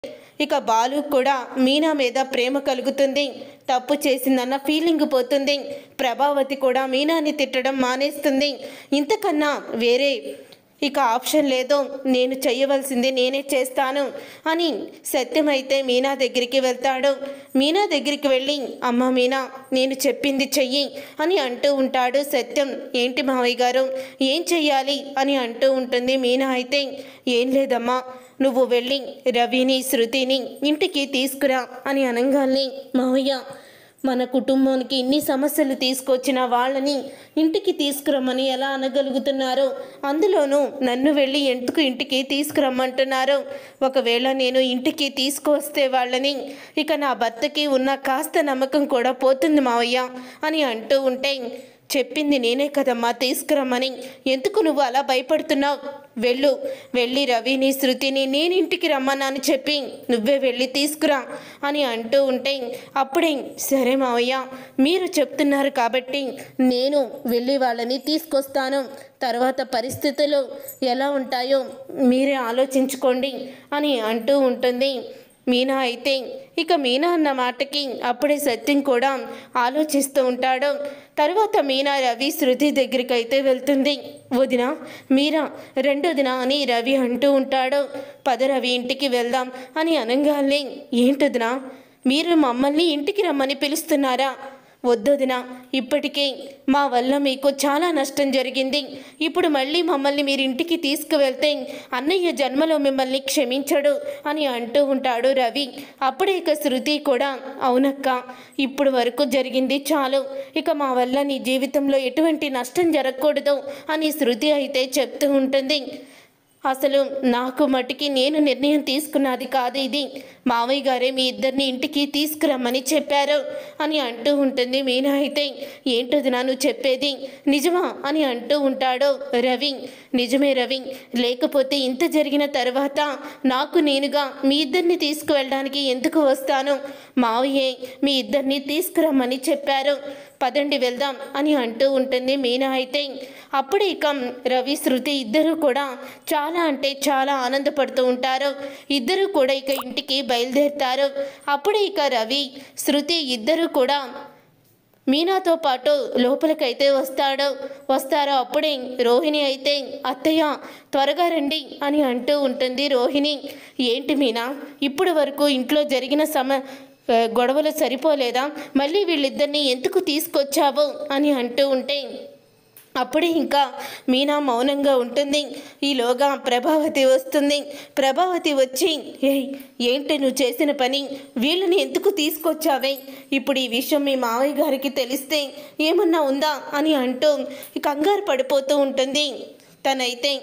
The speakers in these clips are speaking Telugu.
ఇక బాలు కూడా మీనా మీద ప్రేమ కలుగుతుంది తప్పు చేసిందన్న ఫీలింగ్ పోతుంది ప్రభావతి కూడా మీనాని తిట్టడం మానేస్తుంది ఇంతకన్నా వేరే ఇక ఆప్షన్ లేదు నేను చెయ్యవలసింది నేనే చేస్తాను అని సత్యమైతే మీనా దగ్గరికి వెళ్తాడు మీనా దగ్గరికి వెళ్ళి అమ్మ మీనా నేను చెప్పింది చెయ్యి అని అంటూ ఉంటాడు సత్యం ఏంటి మావయ్య గారు ఏం చెయ్యాలి అని అంటూ ఉంటుంది మీనా అయితే ఏం లేదమ్మా నువ్వు వెళ్ళి రవిని శృతిని ఇంటికి తీసుకురా అని అనగానే మావయ్య మన కుటుంబానికి ఇన్ని సమస్యలు తీసుకొచ్చిన వాళ్ళని ఇంటికి తీసుకురమ్మని ఎలా అనగలుగుతున్నారు అందులోనూ నన్ను వెళ్ళి ఎందుకు ఇంటికి తీసుకురమ్మంటున్నారు ఒకవేళ నేను ఇంటికి తీసుకువస్తే వాళ్ళని ఇక నా భర్తకి ఉన్న కాస్త నమ్మకం కూడా పోతుంది మావయ్య అని అంటూ ఉంటే చెప్పింది నేనే కదమ్మా తీసుకురమ్మని ఎందుకు నువ్వు అలా భయపడుతున్నావు వెళ్ళు వెళ్ళి రవిని శృతిని నేను ఇంటికి రమ్మన్నాను చెప్పి నువ్వే వెళ్ళి తీసుకురా అని అంటూ ఉంటే అప్పుడే సరే మావయ్య మీరు చెప్తున్నారు కాబట్టి నేను వెళ్ళి వాళ్ళని తీసుకొస్తాను తర్వాత పరిస్థితులు ఎలా ఉంటాయో మీరే ఆలోచించుకోండి అని అంటూ ఉంటుంది మీనా అయితే ఇక మీనా అన్న మాటకి అప్పుడే సత్యం కూడా ఆలోచిస్తూ ఉంటాడు తర్వాత మీనా రవి శృతి దగ్గరికి అయితే వెళ్తుంది వదిన మీరా రెండోదిన అని రవి అంటూ ఉంటాడు పద రవి ఇంటికి వెళ్దాం అని అనగానే ఏంటొదినా మీరు మమ్మల్ని ఇంటికి రమ్మని పిలుస్తున్నారా వద్దొదినా ఇప్పటికే మా వల్ల మీకు చాలా నష్టం జరిగింది ఇప్పుడు మళ్ళీ మమ్మల్ని మీరు ఇంటికి తీసుకువెళ్తే అన్నయ్య జన్మలో మిమ్మల్ని క్షమించడు అని అంటూ ఉంటాడు రవి అప్పుడే ఇక శృతి కూడా అవునక్క ఇప్పుడు వరకు జరిగింది చాలు ఇక మా వల్ల నీ జీవితంలో ఎటువంటి నష్టం జరగకూడదు అని శృతి అయితే చెప్తూ ఉంటుంది అసలు నాకు మటుకి నేను నిర్ణయం తీసుకున్నది కాదు ఇది మావయ్య గారే మీ ఇద్దరిని ఇంటికి తీసుకురమ్మని చెప్పారు అని అంటూ ఉంటుంది మీనా అయితే ఏంటది నన్ను చెప్పేది నిజమా అని అంటూ ఉంటాడు రవి నిజమే రవి లేకపోతే ఇంత జరిగిన తర్వాత నాకు నేనుగా మీ ఇద్దరిని తీసుకువెళ్ళడానికి ఎందుకు వస్తాను మావయ్యే మీ ఇద్దరిని తీసుకురమ్మని చెప్పారు పదండి వెళ్దాం అని అంటూ ఉంటుంది మీనా అయితే అప్పుడే ఇక రవి శృతి ఇద్దరు కూడా చాలా అంటే చాలా ఆనందపడుతూ ఉంటారు ఇద్దరు కూడా ఇక ఇంటికి బయలుదేరుతారు అప్పుడే ఇక రవి శృతి ఇద్దరు కూడా మీనాతో పాటు లోపలికైతే వస్తాడు వస్తారో అప్పుడే రోహిణి అయితే అత్తయ్య త్వరగా రండి అని అంటూ ఉంటుంది రోహిణి ఏంటి మీనా ఇప్పుడు వరకు ఇంట్లో జరిగిన సమ ఆ, గొడవలు సరిపోలేదా మళ్ళీ వీళ్ళిద్దరిని ఎందుకు తీసుకొచ్చావు అని అంటూ ఉంటే అప్పుడే ఇంకా మీనా మౌనంగా ఉంటుంది ఈలోగా ప్రభావతి వస్తుంది ప్రభావతి వచ్చి ఏయ్ ఏంటి నువ్వు చేసిన పని వీళ్ళని ఎందుకు తీసుకొచ్చావే ఇప్పుడు ఈ విషయం మీ మావయ్య గారికి తెలిస్తే ఏమన్నా ఉందా అని అంటూ కంగారు పడిపోతూ ఉంటుంది తనైతే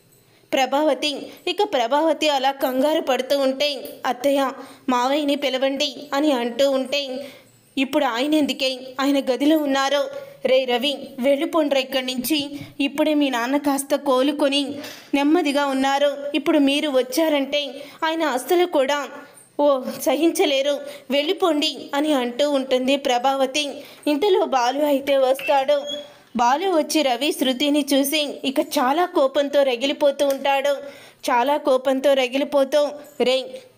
ప్రభావతి ఇక ప్రభావతి అలా కంగారు పడుతూ ఉంటే అత్తయ్య మావయ్యని పిలవండి అని అంటూ ఉంటే ఇప్పుడు ఆయన ఎందుకే ఆయన గదిలో ఉన్నారో రే రవి వెళ్ళిపోండ్రా ఇక్కడి నుంచి ఇప్పుడే మీ నాన్న కాస్త కోలుకొని నెమ్మదిగా ఉన్నారు ఇప్పుడు మీరు వచ్చారంటే ఆయన అస్సలు కూడా ఓ సహించలేరు వెళ్ళిపోండి అని అంటూ ఉంటుంది ప్రభావతి ఇంతలో బాలు అయితే వస్తాడు బాలు వచ్చి రవి శృతిని చూసి ఇక చాలా కోపంతో రగిలిపోతూ ఉంటాడు చాలా కోపంతో రగిలిపోతూ రే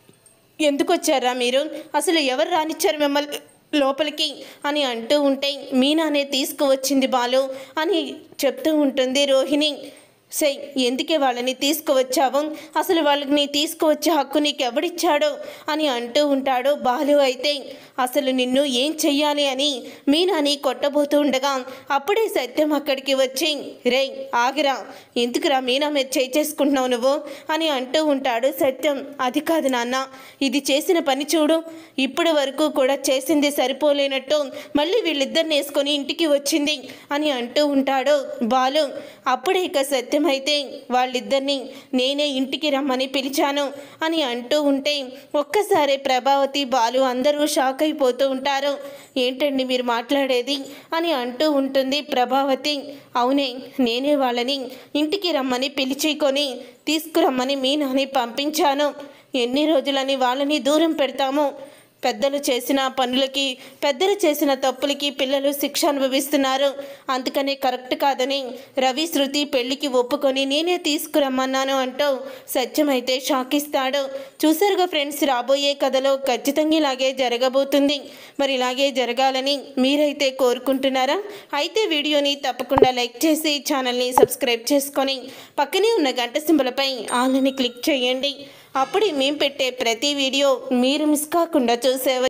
ఎందుకు వచ్చారా మీరు అసలు ఎవరు రానిచ్చారు మిమ్మల్ని లోపలికి అని అంటూ ఉంటే మీనానే తీసుకువచ్చింది బాలు అని చెప్తూ ఉంటుంది రోహిణి సై ఎందుకే వాళ్ళని తీసుకువచ్చావు అసలు వాళ్ళని నీ తీసుకువచ్చే హక్కు నీకు ఎవడిచ్చాడో అని అంటూ ఉంటాడు బాలు అయితే అసలు నిన్ను ఏం చెయ్యాలి అని మీనాని కొట్టబోతూ ఉండగా అప్పుడే సత్యం అక్కడికి వచ్చి రే ఆగిరా ఎందుకురా మీనా మీద చేయి చేసుకుంటున్నావు నువ్వు అని అంటూ ఉంటాడు సత్యం అది కాదు నాన్న ఇది చేసిన పని చూడు ఇప్పటి వరకు కూడా చేసింది సరిపోలేనట్టు మళ్ళీ వీళ్ళిద్దరిని వేసుకొని ఇంటికి వచ్చింది అని అంటూ ఉంటాడు బాలు అప్పుడే ఇక సత్యం అయితే వాళ్ళిద్దరిని నేనే ఇంటికి రమ్మని పిలిచాను అని అంటూ ఉంటే ఒక్కసారి ప్రభావతి బాలు అందరూ షాక్ అయిపోతూ ఉంటారు ఏంటండి మీరు మాట్లాడేది అని అంటూ ఉంటుంది ప్రభావతి అవునే నేనే వాళ్ళని ఇంటికి రమ్మని పిలిచికొని తీసుకురమ్మని మీ నాని పంపించాను ఎన్ని రోజులని వాళ్ళని దూరం పెడతామో పెద్దలు చేసిన పనులకి పెద్దలు చేసిన తప్పులకి పిల్లలు శిక్ష అనుభవిస్తున్నారు అందుకనే కరెక్ట్ కాదని రవి శృతి పెళ్లికి ఒప్పుకొని నేనే తీసుకురమ్మన్నాను అంటూ సత్యమైతే షాక్ ఇస్తాడు చూసారుగా ఫ్రెండ్స్ రాబోయే కథలో ఖచ్చితంగా ఇలాగే జరగబోతుంది మరి ఇలాగే జరగాలని మీరైతే కోరుకుంటున్నారా అయితే వీడియోని తప్పకుండా లైక్ చేసి ఛానల్ని సబ్స్క్రైబ్ చేసుకొని పక్కనే ఉన్న గంట సింబలపై ఆలని క్లిక్ చేయండి అప్పుడే మేము పెట్టే ప్రతి వీడియో మీరు మిస్ కాకుండా చూసేవారు